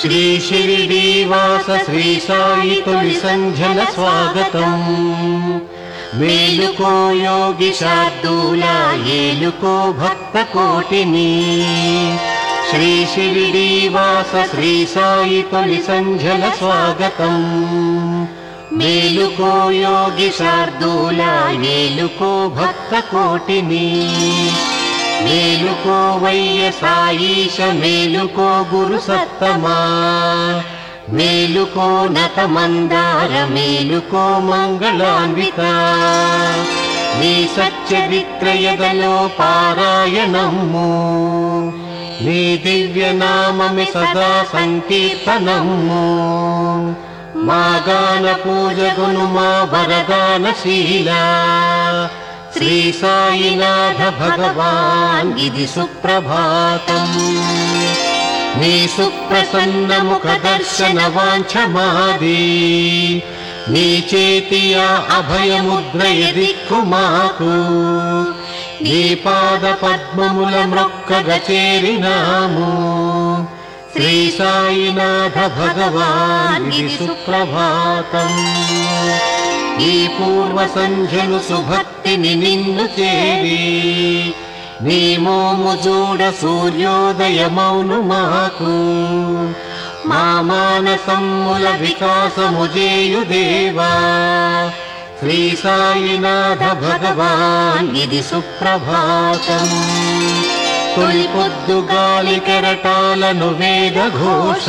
శ్రీ షిరిడీవాస శ్రీ సాయి తొలి సంధ్యల స్వాగతం మేలుకో యోగి శార్దూల ఏలుకో భక్త కోటిని శ్రీ షిరిడీవాస శ్రీ సాయి తొలి సంధ్యల స్వాగతం మేలుకో యోగి శార్దూల ఏలుకో భక్త కోటిని మేలుకో వయ్య సాయిష మేలుకో గురు సత్తమా మేలుకో నత మందార మేలుకో మంగళాన్విత నీ సచ్చరిత్రయదలో పారాయణము నీ దివ్య నామమి సదా సంకీర్తనము మా గాన పూజగును మా వరదాన శీలా శ్రీ సాయినాథ భగవాన్ ఇది సుప్రభాతం నీ సుప్రసన్న ముఖ దర్శన వాంఛమాది నీ చేతియా అభయముద్రయ దిక్కు మాకు నీ పాద పద్మముల మ్రొక్కగ చేరినాము శ్రీ సాయినాథ భగవాన్ ఇది సుప్రభాతం ఈ పూర్వ సంధ్యను సుభక్తిని నిన్ను చేరి నీ మోము చూడ సూర్యోదయమౌను మాకు మా మానసమ్ముల వికాసము చేయు దేవా శ్రీ సాయినాథ భగవాన్ ఇది సుప్రభాతం తొలి పొద్దు గాలి కెరటాలను వేద ఘోష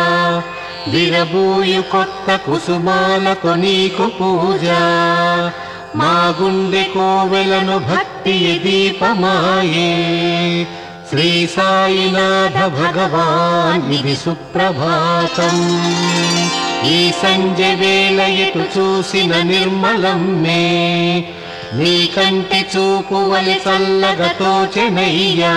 విరబూయు కొత్త కుసుమాలతో నీకు పూజ మా గుండె కోవెలను భక్తి దీపమాయే శ్రీ సాయినాథ భగవాన్ ఇది సుప్రభాతం ఈ సంజ వేళ ఎటు చూసిన నిర్మలం మే నీ కంటి చూపు వలి చల్లగా తోచెనయ్యా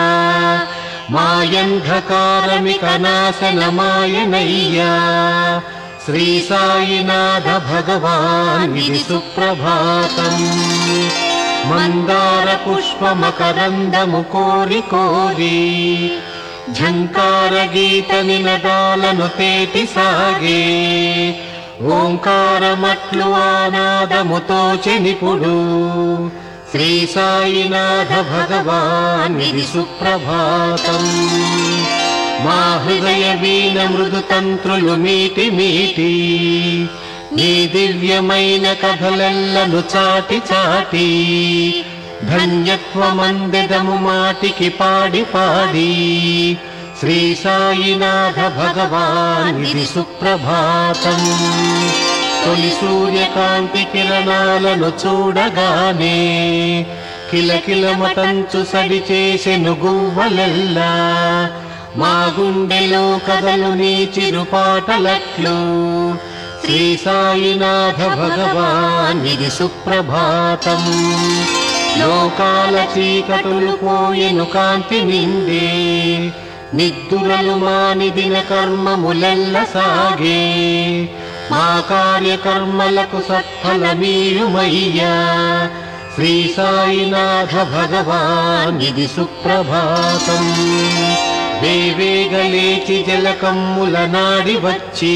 మాయంధకారమిక నాశనమాయనయ్యా శ్రీ సాయినాథ భగవాన్ ఇది సుప్రభాతం మందార పుష్ప మకరందము కోరి కోరి ఝంకార గీత నినదాలను తేటి సాగే ఓంకారమట్లు ఆనాదముతో చెనిపుడు శ్రీ సాయినాథ భగవాన్ ఇది సుప్రభాతం మా హృదయ వీణ మృదు తంత్రులు మీటి మీటి నీ దివ్యమైన కథలెల్లను చాటి చాటి ధన్యత్వమందెదము మాటికి పాడి పాడి శ్రీ సాయినాథ భగవాన్ ఇది సుప్రభాతం తొలి సూర్యకాంతి కిరణాలను చూడగానే కిలకిలమతంచు సడి చేసెను గువ్వలెల్లా మా గుండెలో కథలు నీ చిరుపాటలట్లు శ్రీ సాయినాథ భగవాన్ ఇది సుప్రభాతం లోకాల చీకటులు పోయెను కాంతి నిండే నిద్దురలు మాని దిన కర్మములెల్ల సాగే మా కార్యకర్మలకు సత్ఫలమీయుమయ్యా శ్రీ సాయినాథ భగవాన్ ఇది సుప్రభాతం వేవేగలేచి జలకమ్ముల నాడి వచ్చి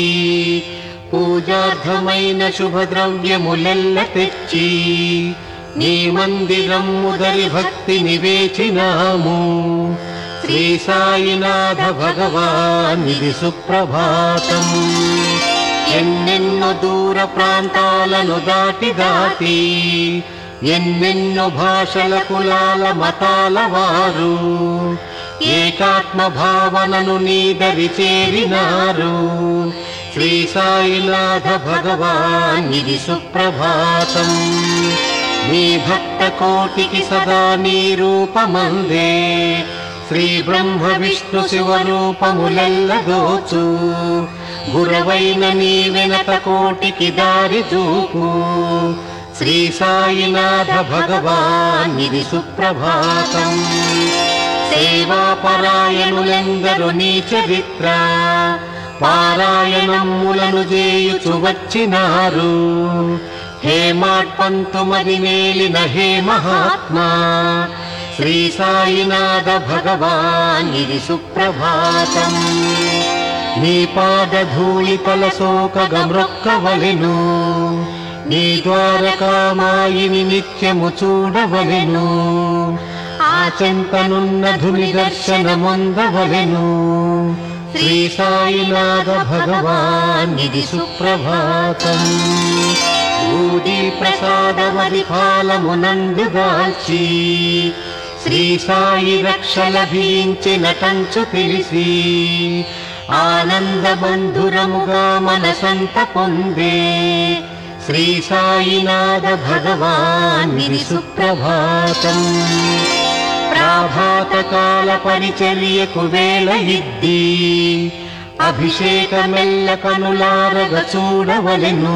పూజార్థమైన శుభద్రవ్యములెల్ల తెచ్చి నీ మందిరం ముదరి భక్తి నివేచినాము శ్రీ సాయినాథ భగవాన్ ఇది సుప్రభాతం ఎన్నెన్నో దూర ప్రాంతాలను దాటి దాటి ఎన్నెన్నో భాషల కులాల మతాల వారు ఏకాత్మ భావనను నీదరి చేరినారు శ్రీ సాయినాథ భగవాన్ ఇది సుప్రభాతం నీ భక్త కోటికి సదా నీ రూపమందే శ్రీ బ్రహ్మ విష్ణు శివ రూపములెల్ల దోచు గురవైన నీ వెనక కోటికి దారి చూపు శ్రీ సాయినాథ భగవాన్ ఇది సుప్రభాతం సేవాపరాయణులెందరు నీ చరిత్ర పారాయణములను చేయుచు వచ్చినారు హేమాట్పంతుమది మేలిన హే మహాత్మా శ్రీ సాయినాథ భగవాన్ ఇది సుప్రభాతం నీ పాద ధూళి తల సోకగమ్రొక్కవలెను నీ ద్వారకామాయిని నిత్యము చూడవలెను ఆ చెంతనున్న ధుని దర్శనమొందవలెను శ్రీ సాయినాథ భగవాన్ ఇది సుప్రభాతం ఊది ప్రసాదమది కాలమునందు దాల్చి శ్రీ సాయి రక్ష లభించిన టంచు తెలిసి ఆనంద బంధురముగా మనసంత పొందే శ్రీ సాయినాథ భగవాన్ ఇది సుప్రభాతం ప్రాభాతకాల పరిచర్యకు వేళ ఇద్ది అభిషేకమెల్ల కనులారగ చూడవలెను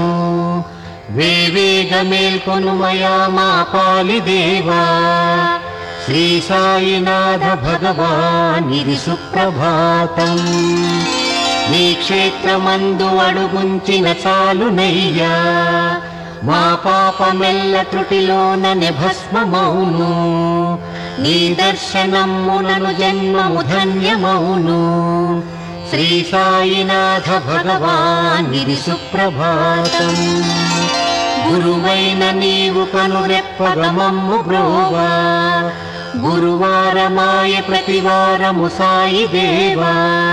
వేవేగ మేల్కొనుమయా మా పాలి దేవా శ్రీ సాయినాథ భగవాన్ ఇది సుప్రభాతం నీ క్షేత్రమందు అడుగుంచిన చాలునయ్యా మా పాపమెల్ల త్రుటిలోన నిభస్మమౌను నీ దర్శనమునను జన్మము ధన్యమౌను శ్రీ సాయినాథ భగవాన్ ఇది సుప్రభాతం గురువైన నీవు కనురెప్పగమమ్ము బ్రోవా గురువారమాయ ప్రతివారము సాయి దేవా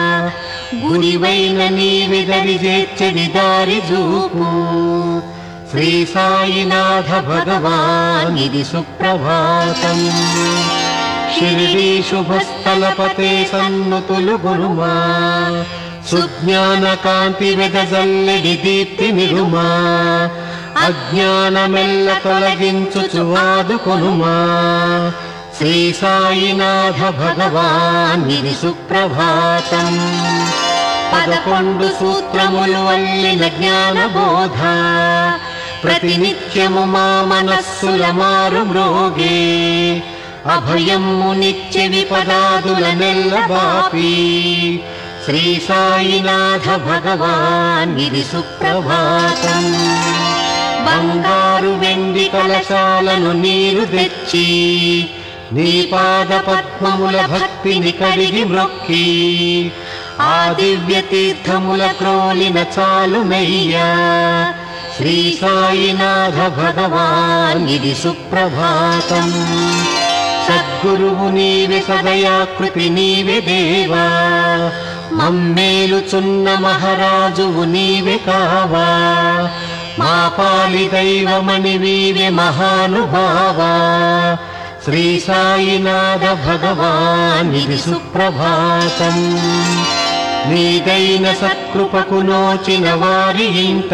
గురివైన నీవిదరి చేర్చడి దారి చూపు శ్రీ సాయినాథ భగవాన్ ఇది సుప్రభాతం షిరిడీ శుభస్థలపతే సన్నుతులు గురుమా సుజ్ఞాన కాంతి వెదజల్లెడి దీప్తి నిరుమా అజ్ఞానమెల్ల తొలగించుచువాదు కొనుమా శ్రీ సాయినాథ భగవాన్ ఇది సుప్రభాతం పదకొండు సూత్రములు అల్లిన జ్ఞాన బోధ ప్రతినిత్యము మా మనస్సుల మారు మ్రోగే అభయము నిత్య విపదాదుల నెల్ల బాపి శ్రీ సాయినాథ భగవాన్ ఇది సుప్రభాతం బంగారు వెండి కలశాలను నీరు తెచ్చి నీ పాద పద్మముల భక్తిని కడిగి మ్రొక్కి ఆ దివ్య తీర్థముల క్రోలిన చాలునయ్యా శ్రీ సాయినాథ భగవాన్ ఇది సుప్రభాతం సద్గురువు నీవే సదయాకృతి నీవే దేవా మమ్మేలుచున్న మహారాజువు నీవే కావా మా పాలి దైవమణి వీవే మహానుభావా శ్రీ సాయినాథ భగవాన్ ఇది సుప్రభాతం నీదైన సత్కృపకు నోచిన వారి ఇంట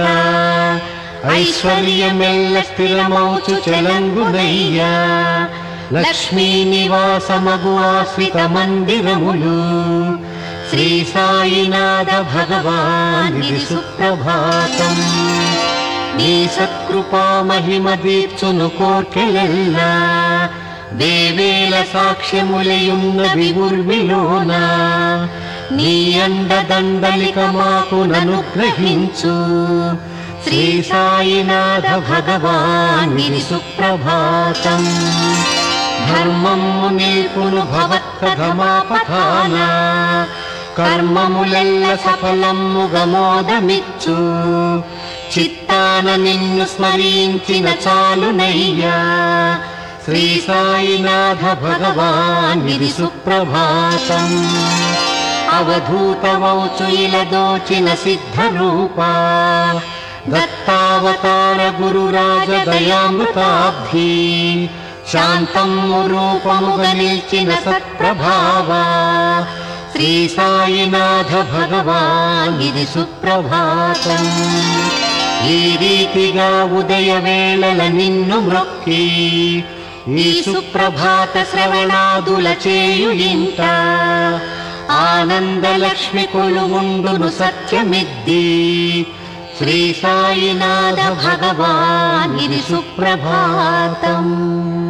ఐశ్వర్యమెల్ల స్థిరమౌచు చలంగునయ్యా లక్ష్మీ నివాసమగు ఆశ్రిత మందిరములు శ్రీ సాయినాథ భగవాన్ ఇది సుప్రభాతం నీ సత్కృపా మహిమ దీర్చును కోర్కెలెల్లా దేవేల సాక్ష్యములయున్న వివుర్మిలోన నీ అండదండలిక మాకు ననుగ్రహించు శ్రీ సాయినాథ భగవాన్ ఇది సుప్రభాతం ధర్మము నిల్పును భవత్కథమాపథాన కర్మములెల్ల సఫలముగా మోదమిచ్చు చిత్తాన నిన్ను స్మరించిన చాలునయ్యా శ్రీ సాయినాథ భగవాన్ ఇది సుప్రభాతం అవధూతమౌచు ఇలా దోచిన సిద్ధ రూపా దత్తావతార గురురాజ దయామృతాబ్ధి శాంతము రూపముగా నిల్చిన సత్ప్రభావా శ్రీ సాయినాథ భగవాన్ ఇది సుప్రభాతం ఈ రీతిగా ఉదయ వేళల నిన్ను మ్రొక్కి ఈ సుప్రభాత శ్రవణాదుల చేయు ఇంట ఆనందలక్ష్మి కొలువుండును సత్యమిద్ది శ్రీ సాయినాథ భగవాన్ ఇది సుప్రభాతం